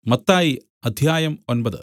മത്തായി അധ്യായം ഒൻപത്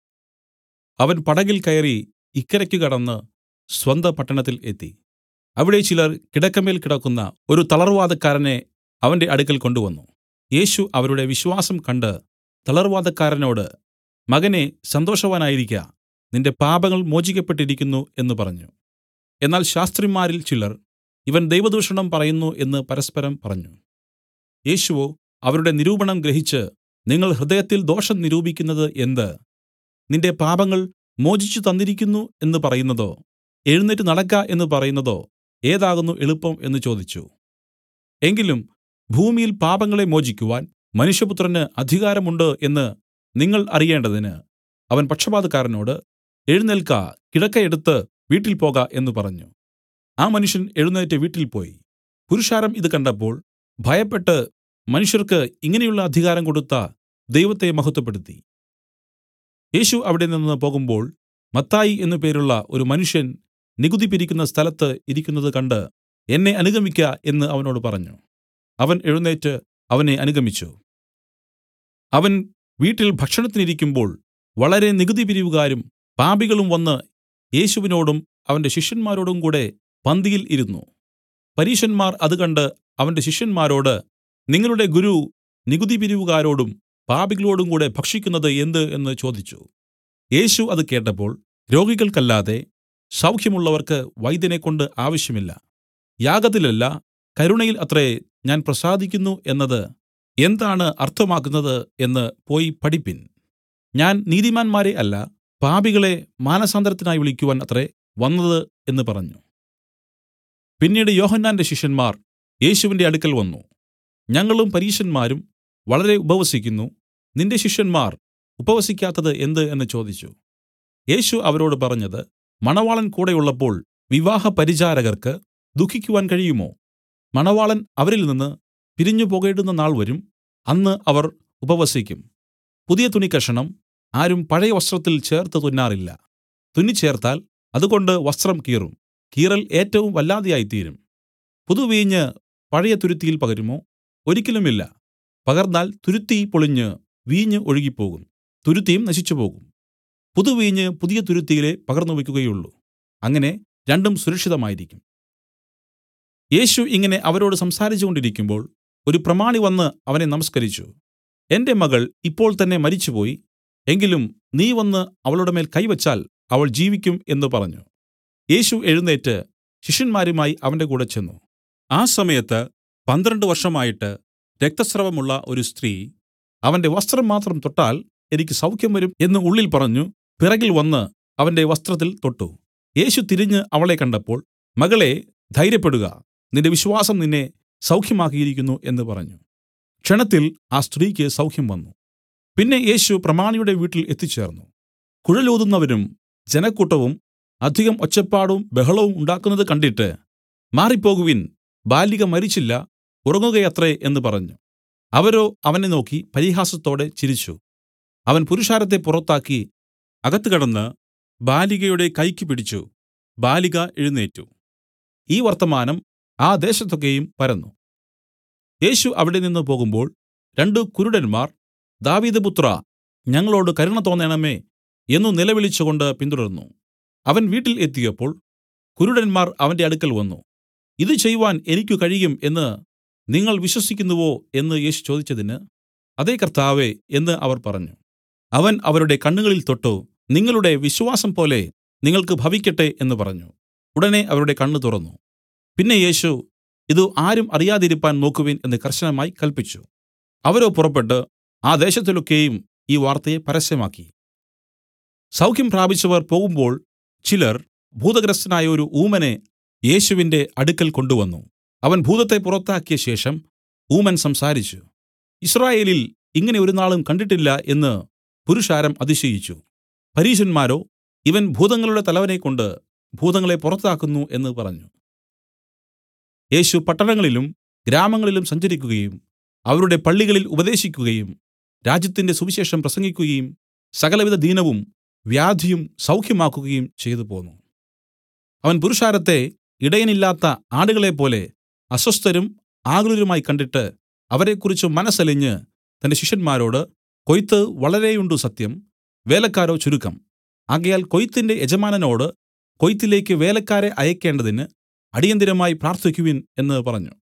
അവൻ പടകിൽ കയറി ഇക്കരയ്ക്ക് കടന്ന് സ്വന്ത പട്ടണത്തിൽ എത്തി അവിടെ ചിലർ കിടക്കമേൽ കിടക്കുന്ന ഒരു തളർവാതക്കാരനെ അവന്റെ അടുക്കൽ കൊണ്ടുവന്നു യേശു അവരുടെ വിശ്വാസം കണ്ട് തളർവാതക്കാരനോട് മകനേ സന്തോഷവാനായിരിക്ക നിന്റെ പാപങ്ങൾ മോചിക്കപ്പെട്ടിരിക്കുന്നു എന്നു പറഞ്ഞു എന്നാൽ ശാസ്ത്രിമാരിൽ ചിലർ ഇവൻ ദൈവദൂഷണം പറയുന്നു എന്ന് പരസ്പരം പറഞ്ഞു യേശുവോ അവരുടെ നിരൂപണം ഗ്രഹിച്ച് നിങ്ങൾ ഹൃദയത്തിൽ ദോഷം നിരൂപിക്കുന്നത് എന്ത് നിന്റെ പാപങ്ങൾ മോചിച്ചു തന്നിരിക്കുന്നു എന്ന് പറയുന്നതോ എഴുന്നേറ്റ് നടക്ക എന്ന് പറയുന്നതോ ഏതാകുന്നു എളുപ്പം എന്ന് ചോദിച്ചു എങ്കിലും ഭൂമിയിൽ പാപങ്ങളെ മോചിക്കുവാൻ മനുഷ്യപുത്രന് അധികാരം ഉണ്ട് എന്ന് നിങ്ങൾ അറിയേണ്ടതിന് അവൻ പക്ഷവാതക്കാരനോട് എഴുന്നേൽക്ക കിടക്ക എടുത്ത് വീട്ടിൽ പോക എന്ന് പറഞ്ഞു ആ മനുഷ്യൻ എഴുന്നേറ്റ് വീട്ടിൽ പോയി പുരുഷാരം ഇത് കണ്ടപ്പോൾ ഭയപ്പെട്ട് മനുഷ്യർക്ക് ഇങ്ങനെയുള്ള അധികാരം കൊടുത്ത ദൈവത്തെ മഹത്വപ്പെടുത്തി യേശു അവിടെ നിന്ന് പോകുമ്പോൾ മത്തായി എന്നു പേരുള്ള ഒരു മനുഷ്യൻ നികുതി പിരിക്കുന്ന സ്ഥലത്ത് ഇരിക്കുന്നത് കണ്ട് എന്നെ അനുഗമിക്ക എന്ന് അവനോട് പറഞ്ഞു അവൻ എഴുന്നേറ്റ് അവനെ അനുഗമിച്ചു അവൻ വീട്ടിൽ ഭക്ഷണത്തിനിരിക്കുമ്പോൾ വളരെ നികുതി പിരിവുകാരും പാപികളും വന്ന് യേശുവിനോടും അവന്റെ ശിഷ്യന്മാരോടും കൂടെ പന്തിയിൽ ഇരുന്നു പരീശന്മാർ അത് കണ്ട് അവന്റെ ശിഷ്യന്മാരോട് നിങ്ങളുടെ ഗുരു നികുതി പിരിവുകാരോടും പാപികളോടും കൂടെ ഭക്ഷിക്കുന്നത് എന്ത് എന്ന് ചോദിച്ചു യേശു അത് കേട്ടപ്പോൾ രോഗികൾക്കല്ലാതെ സൗഖ്യമുള്ളവർക്ക് വൈദ്യനെക്കൊണ്ട് ആവശ്യമില്ല യാഗത്തിലല്ല കരുണയിൽ അത്രേ ഞാൻ പ്രസാദിക്കുന്നു എന്നത് എന്താണ് അർത്ഥമാക്കുന്നത് എന്ന് പോയി പഠിപ്പിൻ ഞാൻ നീതിമാന്മാരെ അല്ല പാപികളെ മാനസാന്തരത്തിനായി വിളിക്കുവാൻ അത്രേ വന്നത് എന്ന് പറഞ്ഞു പിന്നീട് യോഹന്നാന്റെ ശിഷ്യന്മാർ യേശുവിന്റെ അടുക്കൽ വന്നു ഞങ്ങളും പരീശന്മാരും വളരെ ഉപവസിക്കുന്നു നിന്റെ ശിഷ്യന്മാർ ഉപവസിക്കാത്തത് എന്ത് എന്ന് ചോദിച്ചു യേശു അവരോട് പറഞ്ഞത് മണവാളൻ കൂടെയുള്ളപ്പോൾ വിവാഹ പരിചാരകർക്ക് ദുഃഖിക്കുവാൻ കഴിയുമോ മണവാളൻ അവരിൽ നിന്ന് പിരിഞ്ഞു പോകേണ്ടുന്ന നാൾ വരും അന്ന് അവർ ഉപവസിക്കും പുതിയ തുണിക്കഷണം ആരും പഴയ വസ്ത്രത്തിൽ ചേർത്ത് തുന്നാറില്ല തുന്നിച്ചേർത്താൽ അതുകൊണ്ട് വസ്ത്രം കീറും കീറൽ ഏറ്റവും വല്ലാതെയായിത്തീരും പുതുവീഞ്ഞ് പഴയ തുരുത്തിയിൽ പകരുമോ ഒരിക്കലുമില്ല പകർന്നാൽ തുരുത്തി പൊളിഞ്ഞ് വീഞ്ഞ് ഒഴുകിപ്പോകും തുരുത്തിയും നശിച്ചുപോകും പുതുവീഞ്ഞ് പുതിയ തുരുത്തിയിലേ പകർന്നു വയ്ക്കുകയുള്ളൂ അങ്ങനെ രണ്ടും സുരക്ഷിതമായിരിക്കും യേശു ഇങ്ങനെ അവരോട് സംസാരിച്ചുകൊണ്ടിരിക്കുമ്പോൾ ഒരു പ്രമാണി വന്ന് അവനെ നമസ്കരിച്ചു എന്റെ മകൾ ഇപ്പോൾ തന്നെ മരിച്ചുപോയി എങ്കിലും നീ വന്ന് അവളുടെ മേൽ കൈവച്ചാൽ അവൾ ജീവിക്കും എന്ന് പറഞ്ഞു യേശു എഴുന്നേറ്റ് ശിഷ്യന്മാരുമായി അവന്റെ കൂടെ ചെന്ന് ആ സമയത്ത് പന്ത്രണ്ട് വർഷമായിട്ട് രക്തസ്രവമുള്ള ഒരു സ്ത്രീ അവന്റെ വസ്ത്രം മാത്രം തൊട്ടാൽ എനിക്ക് സൗഖ്യം വരും എന്ന് ഉള്ളിൽ പറഞ്ഞു പിറകിൽ വന്ന് അവന്റെ വസ്ത്രത്തിൽ തൊട്ടു യേശു തിരിഞ്ഞ് അവളെ കണ്ടപ്പോൾ മകളെ ധൈര്യപ്പെടുക നിന്റെ വിശ്വാസം നിന്നെ സൗഖ്യമാക്കിയിരിക്കുന്നു എന്ന് പറഞ്ഞു ക്ഷണത്തിൽ ആ സ്ത്രീക്ക് സൗഖ്യം വന്നു പിന്നെ യേശു പ്രമാണിയുടെ വീട്ടിൽ എത്തിച്ചേർന്നു കുഴലൂതുന്നവരും ജനക്കൂട്ടവും അധികം ഒച്ചപ്പാടും ബഹളവും ഉണ്ടാക്കുന്നത് കണ്ടിട്ട് മാറിപ്പോകുവിൻ ബാലിക മരിച്ചില്ല ഉറങ്ങുകയത്രേ എന്ന് പറഞ്ഞു അവരോ അവനെ നോക്കി പരിഹാസത്തോടെ ചിരിച്ചു അവൻ പുരുഷാരത്തെ പുറത്താക്കി അകത്ത് കടന്ന് ബാലികയുടെ കൈക്ക് പിടിച്ചു ബാലിക എഴുന്നേറ്റു ഈ വർത്തമാനം ആ ദേശത്തൊക്കെയും പരന്നു യേശു അവിടെ നിന്ന് പോകുമ്പോൾ രണ്ടു കുരുടന്മാർ ദാവീദ് പുത്ര ഞങ്ങളോട് കരുണ തോന്നേണമേ എന്നു നിലവിളിച്ചുകൊണ്ട് പിന്തുടർന്നു അവൻ വീട്ടിൽ എത്തിയപ്പോൾ കുരുടന്മാർ അവന്റെ അടുക്കൽ വന്നു ഇത് ചെയ്വാൻ എനിക്ക് കഴിയും എന്ന് നിങ്ങൾ വിശ്വസിക്കുന്നുവോ എന്ന് യേശു ചോദിച്ചതിന് അതേ കർത്താവേ എന്ന് അവർ പറഞ്ഞു അവൻ അവരുടെ കണ്ണുകളിൽ തൊട്ടു നിങ്ങളുടെ വിശ്വാസം പോലെ നിങ്ങൾക്ക് ഭവിക്കട്ടെ എന്ന് പറഞ്ഞു ഉടനെ അവരുടെ കണ്ണ് തുറന്നു പിന്നെ യേശു ഇത് ആരും അറിയാതിരിപ്പാൻ നോക്കുവിൻ എന്ന് കർശനമായി കൽപ്പിച്ചു അവരോ പുറപ്പെട്ട് ആ ദേശത്തിലൊക്കെയും ഈ വാർത്തയെ പരസ്യമാക്കി സൗഖ്യം പ്രാപിച്ചവർ പോകുമ്പോൾ ചിലർ ഭൂതഗ്രസ്തനായ ഒരു ഊമനെ യേശുവിന്റെ അടുക്കൽ കൊണ്ടുവന്നു അവൻ ഭൂതത്തെ പുറത്താക്കിയ ശേഷം ഊമൻ സംസാരിച്ചു ഇസ്രായേലിൽ ഇങ്ങനെ ഒരു നാളും കണ്ടിട്ടില്ല എന്ന് പുരുഷാരം അതിശയിച്ചു പരീശന്മാരോ ഇവൻ ഭൂതങ്ങളുടെ തലവനെക്കൊണ്ട് ഭൂതങ്ങളെ പുറത്താക്കുന്നു എന്ന് പറഞ്ഞു യേശു പട്ടണങ്ങളിലും ഗ്രാമങ്ങളിലും സഞ്ചരിക്കുകയും അവരുടെ പള്ളികളിൽ ഉപദേശിക്കുകയും രാജ്യത്തിന്റെ സുവിശേഷം പ്രസംഗിക്കുകയും സകലവിധ ദീനവും വ്യാധിയും സൗഖ്യമാക്കുകയും ചെയ്തു പോന്നു അവൻ പുരുഷാരത്തെ ഇടയനില്ലാത്ത ആടുകളെപ്പോലെ അസ്വസ്ഥരും ആകുലരുമായി കണ്ടിട്ട് അവരെക്കുറിച്ച് മനസ്സലിഞ്ഞ് തന്റെ ശിഷ്യന്മാരോട് കൊയ്ത്ത് വളരെയുണ്ട് സത്യം വേലക്കാരോ ചുരുക്കം ആകയാൽ കൊയ്ത്തിന്റെ യജമാനനോട് കൊയ്ത്തിലേക്ക് വേലക്കാരെ അയക്കേണ്ടതിന് അടിയന്തിരമായി പ്രാർത്ഥിക്കുവിൻ എന്നു പറഞ്ഞു